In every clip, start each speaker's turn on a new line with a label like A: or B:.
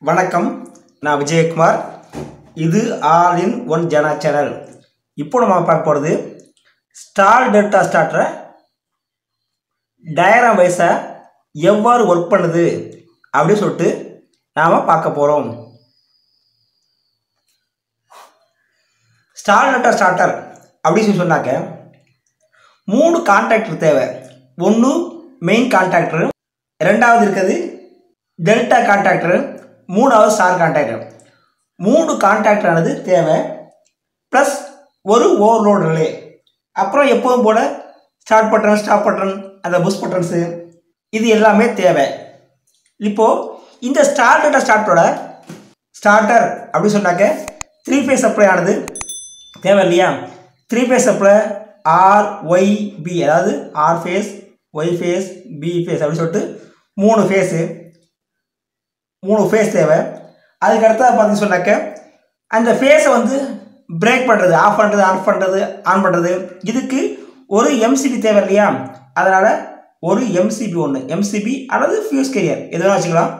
A: வணக்கம் நான் விஜயகுமார் இது all in one Jana channel இப்போ நம்ம பார்க்க போகிறது ஸ்டார் டெல்டா ஸ்டார்டரை டயராம் வைஸாக எவ்வாறு ஒர்க் பண்ணுது அப்படின்னு சொல்லிட்டு நாம் பார்க்க போகிறோம் ஸ்டார் டெல்டா ஸ்டார்டர் அப்படின்னு சொல்லி சொன்னாக்க மூணு கான்ட்ராக்டர் தேவை ஒன்று மெயின் கான்ட்ராக்டர் ரெண்டாவது இருக்கிறது டெல்டா கான்ட்ராக்டர் மூணாவது ஸ்டார் கான்ட்ராக்டர் மூணு கான்ட்ராக்டரானது தேவை ப்ளஸ் ஒரு ஓவர்லோட் ரிலே அப்புறம் எப்போதும் போல ஸ்டார்ட் பட்டன் ஸ்டாப் பட்டன் அந்த புஷ் பட்டன்ஸு இது எல்லாமே தேவை இப்போது இந்த ஸ்டார் டேட்டா ஸ்டார்ட்டோட ஸ்டார்டர் அப்படின்னு சொன்னாக்க த்ரீ ஃபேஸ் சப்ளை ஆனது தேவை இல்லையா three phase supply R Y B அதாவது R phase Y phase B phase அப்படின்னு சொல்லிட்டு மூணு ஃபேஸு மூணு ஃபேஸ் தேவை அதுக்கு அடுத்தது பார்த்தீங்கன்னு சொன்னாக்க அந்த ஃபேஸை வந்து பிரேக் பண்ணுறது ஆஃப் பண்ணுறது ஆஃப் பண்ணுறது ஆன் பண்ணுறது இதுக்கு ஒரு எம்சிபி தேவை இல்லையா அதனால் ஒரு எம்சிபி ஒன்று எம்சிபி அல்லது ஃபியூஸ் கேரியர் எது வேணால் வச்சுக்கலாம்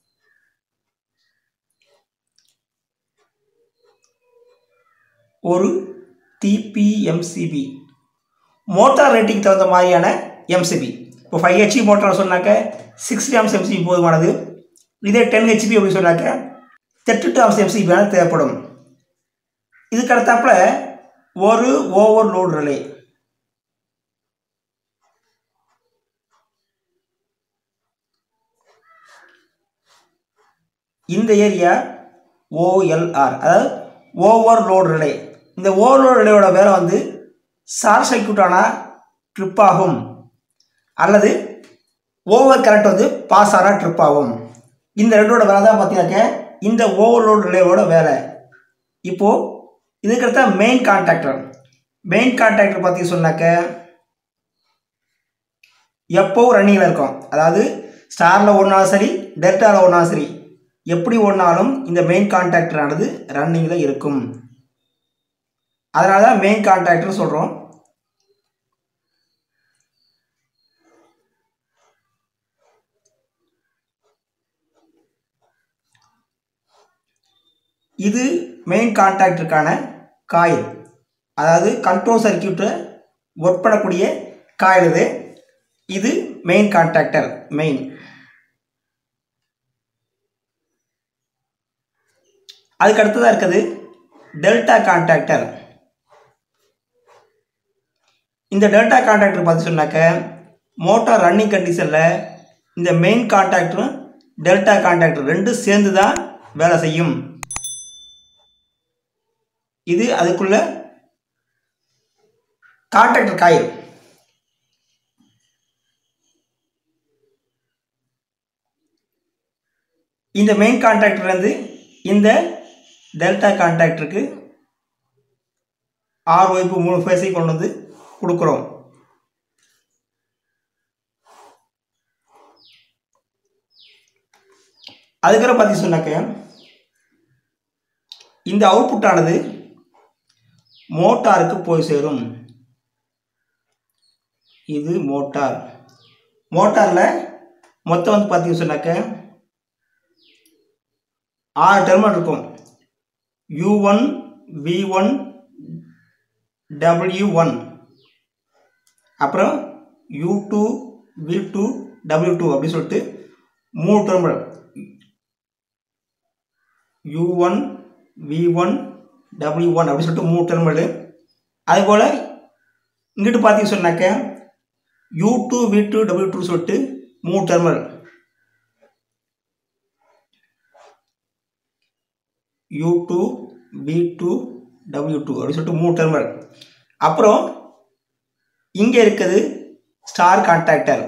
A: ஒரு டிபிஎம்சிபி மோட்டார் ரேட்டிங் தகுந்த மாதிரியான எம்சிபி இப்போ ஃபைவ் ஹெச்பி மோட்டார் சொன்னாக்க சிக்ஸ்டி ஆம்ஸ் எம்சிபி போதுமானது இதே டென் ஹெச்பி அப்படின்னு சொன்னாக்க தேர்ட்டி டூ ஆம்ஸ் எம்சிபி வேணால் தேவைப்படும் இதுக்கு அடுத்தாப்புல ஒரு ஓவர்லோட் ரிலே இந்த ஏரியா ஓஎல்ஆர் அதாவது ஓவர்லோட் ரிலே இந்த ஓவர்லோட் ரிலேயோட வேலை வந்து ஷார்ட் சர்க்கியூட் ஆனால் ட்ரிப் ஆகும் அல்லது ஓவர் கரண்ட் வந்து பாஸ் ஆனால் ட்ரிப் ஆகும் இந்த ரெண்டோட வேலை தான் பார்த்தீங்கன்னாக்க இந்த ஓவர்லோட் ரிலேவோட வேலை இப்போது இதுக்கடுத்த மெயின் கான்ட்ராக்டர் மெயின் கான்ட்ராக்டர் பற்றி சொன்னாக்க எப்போவும் ரன்னிங்கில் இருக்கும் அதாவது ஸ்டாரில் ஓடினாலும் சரி டெல்டாவில் ஓடினாலும் சரி எப்படி ஓடினாலும் இந்த மெயின் கான்ட்ராக்டரானது ரன்னிங்கில் இருக்கும் அதனால தான் மெயின் கான்ட்ராக்டர் சொல்கிறோம் இது மெயின் கான்ட்ராக்டருக்கான காயில் அதாவது கண்ட்ரோல் சர்க்கியூட்டை ஒர்க் பண்ணக்கூடிய காயில் இது இது மெயின் கான்ட்ராக்டர் மெயின் அதுக்கு அடுத்ததாக இருக்குது டெல்டா கான்ட்ராக்டர் இந்த டெல்டா கான்ட்ராக்டர் பார்த்து சொன்னாக்க மோட்டார் ரன்னிங் கண்டிஷனில் இந்த மெயின் கான்ட்ராக்டரும் டெல்டா கான்ட்ராக்டர் ரெண்டும் சேர்ந்து தான் வேலை செய்யும் இது அதுக்குள்ள கான்ட்ராக்டர் காயில் இந்த மெயின் கான்ட்ராக்டர்லேருந்து இந்த டெல்டா கான்ட்ராக்டருக்கு ஆறு வைப்பு மூணு ஃபேஸையும் கொண்டு வந்து கொடுக்குறோம் அதுக்கப்புறம் பற்றி சொன்னாக்க இந்த அவுட்புட் ஆனது மோட்டாருக்கு போய் சேரும் இது மோட்டார் மோட்டாரில் மொத்தம் வந்து பார்த்தீங்க சொன்னாக்க ஆறு டெர்மினல் இருக்கும் U one V one W one அப்புறம் U two V two W two அப்படின்னு சொல்லிட்டு மூணு terminal U one V one W one அப்படின்னு சொல்லிட்டு மூணு டெர்மினல் அதுபோல் இங்கிட்டு பார்த்தீங்க சொன்னாக்க U two V two W two சொல்லிட்டு மூணு terminal U two V two W two அப்படின்னு சொல்லிட்டு மூணு டெர்மினல் அப்புறம் இங்கே இருக்குது ஸ்டார் கான்ட்ராக்டர்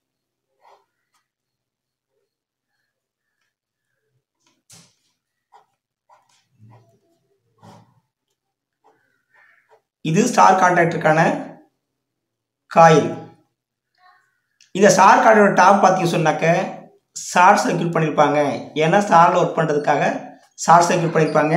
A: இது ஸ்டார் கான்ட்ராக்டருக்கான காயில் இந்த ஸ்டார் கார்டோட டாப் பார்த்தீங்க சொன்னாக்க ஷார்ட் சர்க்கியூட் பண்ணியிருப்பாங்க ஏன்னா ஸ்டாரில் ஒர்க் பண்ணுறதுக்காக ஷார்ட் சர்க்கியூட் பண்ணியிருப்பாங்க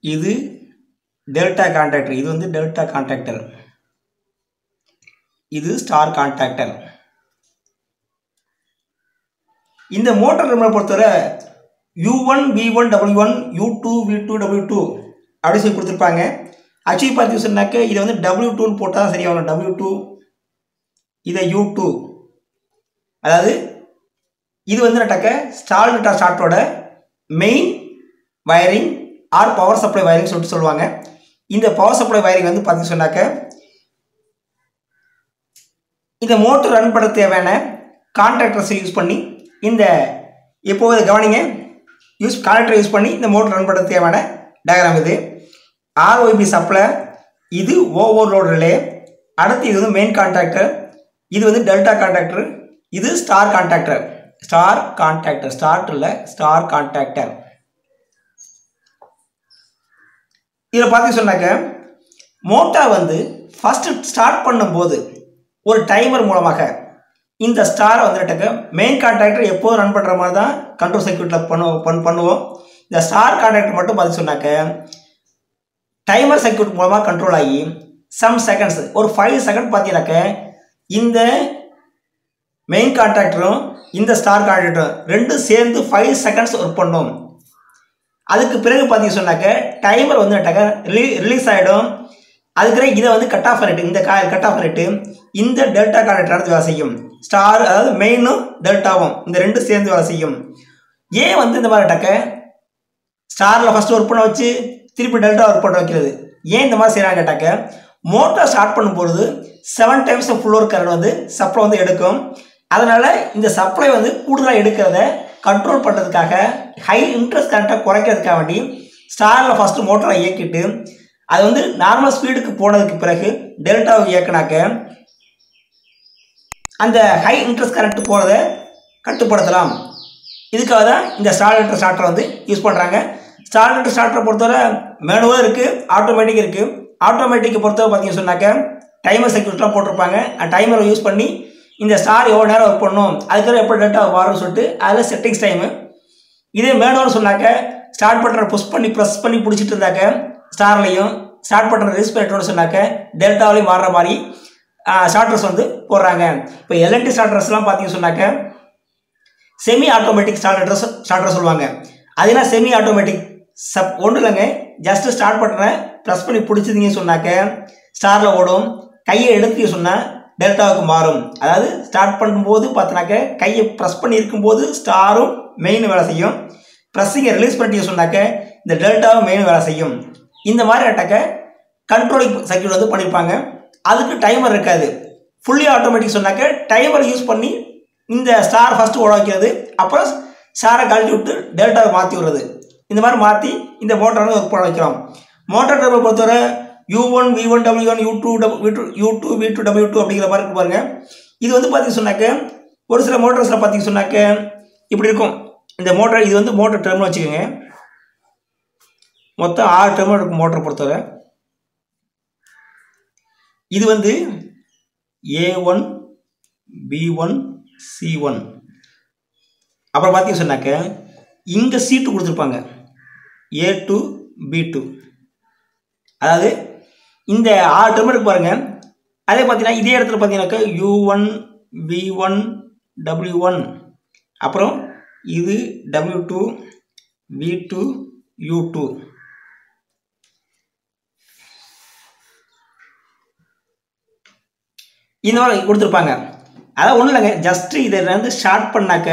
A: இது டெல்டா கான்ட்ராக்டர் இது வந்து டெல்டா கான்ட்ராக்டர் இது ஸ்டார் கான்ட்ராக்டர் இந்த மோட்டார் டெர்மினலை பொறுத்தவரை U one V one W one U two V two W two அப்படி சொல்லி கொடுத்துருப்பாங்க ஆக்சுவலி பார்த்து சொன்னாக்க இதை வந்து டபிள்யூ டூன்னு போட்டால் தான் சரியாக வரும் டபிள்யூ டூ இதை யூ டூ அதாவது இது வந்து நட்டாக்க ஸ்டால் நட்டா ஸ்டார்ட்டோட main wiring or power supply wiring சொல்லிட்டு சொல்லுவாங்க இந்த பவர் சப்ளை வயரிங் வந்து பார்த்து சொன்னாக்க இந்த மோட்டர் ரன் பண்ண தேவையான கான்ட்ராக்டர்ஸை யூஸ் பண்ணி இந்த எப்போது கவனிங்க யூஸ் கான்ட்ராக்டர் யூஸ் பண்ணி இந்த மோட்டர் ரன் பண்ண தேவையான டயக்ராம் இது ஆர்ஒய்பி சப்ளை இது ஓவர்லோட் ரிலே அடுத்து இது வந்து மெயின் கான்ட்ராக்டர் இது வந்து டெல்டா கான்ட்ராக்டர் இது star contractor star contractor start இல்லை ஸ்டார் கான்ட்ராக்டர் இதில் பார்த்து சொன்னாக்க மோட்டார் வந்து ஃபஸ்ட்டு ஸ்டார்ட் பண்ணும்போது ஒரு டைமர் மூலமாக இந்த ஸ்டாரை வந்துட்டாக்க மெயின் கான்ட்ராக்டர் எப்போதும் ரன் பண்ணுற மாதிரி தான் கண்ட்ரோல் சர்க்கியூட்டில் பண்ணுவோம் பண் பண்ணுவோம் இந்த ஸ்டார் கான்ட்ராக்டர் மட்டும் பார்த்து சொன்னாக்க டைமர் சர்க்கியூட் மூலமாக கண்ட்ரோல் ஆகி சம் செகண்ட்ஸ் ஒரு ஃபைவ் செகண்ட் பார்த்தீங்கன்னாக்க இந்த மெயின் கான்ட்ராக்டரும் இந்த ஸ்டார் கான்ட்ராக்டரும் ரெண்டும் சேர்ந்து ஃபைவ் செகண்ட்ஸ் ஒர்க் பண்ணும் அதுக்கு பிறகு பார்த்தீங்க சொன்னாக்க டைமர் வந்து ரிலீ ரிலீஸ் ஆகிடும் அதுக்கு இதை வந்து கட் ஆஃப் பண்ணிட்டு இந்த கா கட் ஆஃப் பண்ணிட்டு இந்த டெல்டா கான்ட்ராக்டர் அடுத்து வேலை செய்யும் ஸ்டார் அதாவது மெயினும் டெல்டாவும் இந்த ரெண்டும் சேர்ந்து வேலை செய்யும் ஏன் வந்து இந்த மாதிரி டக்க ஸ்டாரில் ஃபஸ்ட்டு ஒர்க் பண்ண வச்சு திருப்பி டெல்டா ஒர்க் பண்ண வைக்கிறது ஏன் இந்த மாதிரி செய்கிறாங்க கேட்டாக்க மோட்டார் ஸ்டார்ட் பண்ணும்பொழுது seven times full work current வந்து சப்ளை வந்து எடுக்கும் அதனால் இந்த சப்ளை வந்து கூடுதலாக எடுக்கிறத கண்ட்ரோல் பண்ணுறதுக்காக ஹை இன்ட்ரெஸ்ட் கரண்ட்டை குறைக்கிறதுக்காக வேண்டி ஸ்டாரில் ஃபஸ்ட்டு மோட்டரை இயக்கிட்டு அது வந்து நார்மல் ஸ்பீடுக்கு போனதுக்கு பிறகு டெல்டாவை இயக்கினாக்க அந்த ஹை இன்ட்ரெஸ்ட் கரண்ட் போகிறத கட்டுப்படுத்தலாம் இதுக்காக தான் இந்த ஸ்டார்டர் ஸ்டார்டரை வந்து யூஸ் பண்ணுறாங்க ஸ்டார்டர் ஸ்டார்டரை பொறுத்தவரை மேனுவலும் இருக்குது ஆட்டோமேட்டிக் இருக்குது ஆட்டோமேட்டிக்கை பொறுத்தவரை பார்த்தீங்கன்னு சொன்னாக்க டைமர் சர்க்கியூட்லாம் போட்டிருப்பாங்க அந்த டைமரை யூஸ் பண்ணி இந்த ஸ்டார் எவ்வளோ நேரம் ஒர்க் பண்ணணும் அதுக்கப்புறம் எப்போ டேட்டா வரும்னு சொல்லிட்டு அதில் செட்டிங்ஸ் டைமு இதே மேனுவல் சொன்னாக்க ஸ்டார்ட் பட்டனை புஷ் பண்ணி ப்ரெஸ் பண்ணி பிடிச்சிட்டு இருந்தாக்க ஸ்டார்லையும் ஸ்டார்ட் பட்டனை ரிலீஸ் பண்ணிட்டோம்னு சொன்னாக்க டெல்டாவிலையும் மாறுற மாதிரி ஸ்டார்டர்ஸ் வந்து போடுறாங்க இப்போ எல்என்டி ஸ்டார்டர்ஸ்லாம் பார்த்தீங்கன்னு சொன்னாக்க செமி ஆட்டோமேட்டிக் ஸ்டார்டர்ஸ் ஸ்டார்டர் சொல்லுவாங்க அதுனா செமி ஆட்டோமேட்டிக் சப் ஒன்றும் இல்லைங்க ஜஸ்ட்டு ஸ்டார்ட் பட்டனை ப்ரெஸ் பண்ணி பிடிச்சிருந்தீங்கன்னு சொன்னாக்க ஸ்டாரில் ஓடும் கையை எடுத்து சொன்னால் டெல்டாவுக்கு மாறும் அதாவது ஸ்டார்ட் பண்ணும்போது பார்த்தினாக்க கையை ப்ரெஸ் பண்ணி இருக்கும்போது ஸ்டாரும் மெயின் வேலை செய்யும் ப்ரெஸ்ஸிங்கை ரிலீஸ் பண்ணிட்டு சொன்னாக்க இந்த டெல்டாவும் மெயின் வேலை செய்யும் இந்த மாதிரி அட்டாக்க கண்ட்ரோலிங் சர்க்கியூட் வந்து பண்ணியிருப்பாங்க அதுக்கு டைமர் இருக்காது ஃபுல்லி ஆட்டோமேட்டிக் சொன்னாக்க டைமர் யூஸ் பண்ணி இந்த ஸ்டார் ஃபஸ்ட்டு ஓட வைக்கிறது அப்புறம் ஸ்டாரை கழட்டி விட்டு டெல்டாவை மாற்றி விடுறது இந்த மாதிரி மாற்றி இந்த மோட்டரை வந்து ஒர்க் பண்ண வைக்கிறோம் மோட்டார் டர்பை பொறுத்தவரை U one V one W one U two W two U two V two W two அப்படிங்கிற மாதிரி இருக்கு பாருங்க இது வந்து பார்த்தீங்க சொன்னாக்க ஒரு சில மோட்டர்ஸில் பார்த்தீங்க சொன்னாக்க இப்படி இருக்கும் இந்த மோட்டர் இது வந்து மோட்டர் டெர்மினல் வச்சுக்கோங்க மொத்தம் ஆறு டெர்மினல் இருக்கும் மோட்டரை பொறுத்தவரை இது வந்து A one B one C one அப்புறம் பார்த்தீங்க சொன்னாக்க இங்கே சீட்டு கொடுத்துருப்பாங்க ஏ டூ பி டூ அதாவது இந்த ஆறு டெர்ம் இருக்கு பாருங்க அதே பார்த்தீங்கன்னா இதே இடத்துல பார்த்தீங்கன்னாக்கா U one V one W one அப்புறம் இது W two V two U two இந்த மாதிரி கொடுத்துருப்பாங்க அதான் ஒன்றும் இல்லைங்க ஜஸ்ட்டு இதை வந்து ஸ்டார்ட் பண்ணாக்க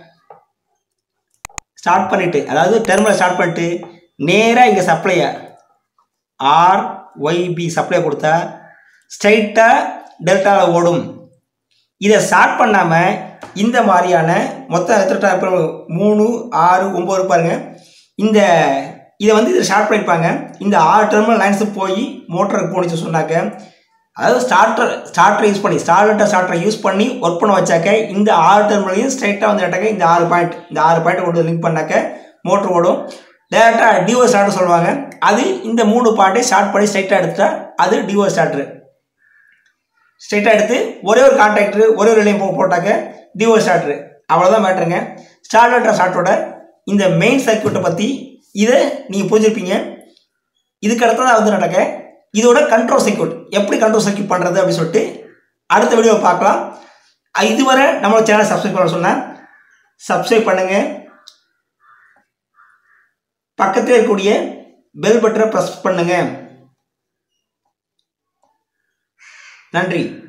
A: ஸ்டார்ட் பண்ணிவிட்டு அதாவது டெர்மினல் ஸ்டார்ட் பண்ணிட்டு நேராக இங்கே சப்ளையை ஆர் ஒய்பி சப்ளை கொடுத்தா ஸ்ட்ரைட்டாக டெல்டாவில் ஓடும் இதை ஸ்டார்ட் பண்ணாமல் இந்த மாதிரியான மொத்தம் எத்தனை இப்போ மூணு ஆறு ஒம்பது பாருங்க இந்த இதை வந்து இதை ஸ்டார்ட் பண்ணியிருப்பாங்க இந்த ஆறு டெர்மினல் லைன்ஸு போய் மோட்டருக்கு போணுச்சு சொன்னாக்க அதாவது ஸ்டார்டர் ஸ்டார்டரை யூஸ் பண்ணி ஸ்டார்டர் ஸ்டார்டரை யூஸ் பண்ணி ஒர்க் பண்ண வச்சாக்க இந்த ஆறு டெர்மினலையும் ஸ்ட்ரைட்டாக வந்து கேட்டாக்க இந்த ஆறு பாயிண்ட் இந்த ஆறு பாயிண்ட்டை கொண்டு லிங்க் பண்ணாக்க மோட்டர் ஓடும் டேரெக்டாக டிஓ ஸ்டார்டர் சொல்லுவாங்க அது இந்த மூணு பாயிண்ட்டை ஸ்டார்ட் பண்ணி ஸ்ட்ரைட்டாக எடுத்துட்டா அது டிஓ ஸ்டார்டர் ஸ்ட்ரைட்டாக எடுத்து ஒரே ஒரு கான்டாக்டர் ஒரே ஒரு ரிலையும் போட்டாக்க டிஓ ஸ்டார்டர் அவ்வளோதான் மேட்ருங்க ஸ்டார்டர் ஸ்டார்டரோட இந்த மெயின் சர்க்கியூட்டை பற்றி இதை நீங்கள் புரிஞ்சிருப்பீங்க இதுக்கு அடுத்ததாக வந்து நடக்க இதோட கண்ட்ரோல் சர்க்யூட் எப்படி கண்ட்ரோல் சர்க்யூட் பண்ணுறது அப்படின்னு சொல்லிட்டு அடுத்த வீடியோவை பார்க்கலாம் அஹ் இதுவரை நம்மளோட சேனலை சப்ஸ்கிரைப் பண்ண சொன்னேன் சப்ஸ்கிரைப் பண்ணுங்கள் பக்கத்தில் இருக்கக்கூடிய பெல் பட்டனை ப்ரெஸ் பண்ணுங்கள் நன்றி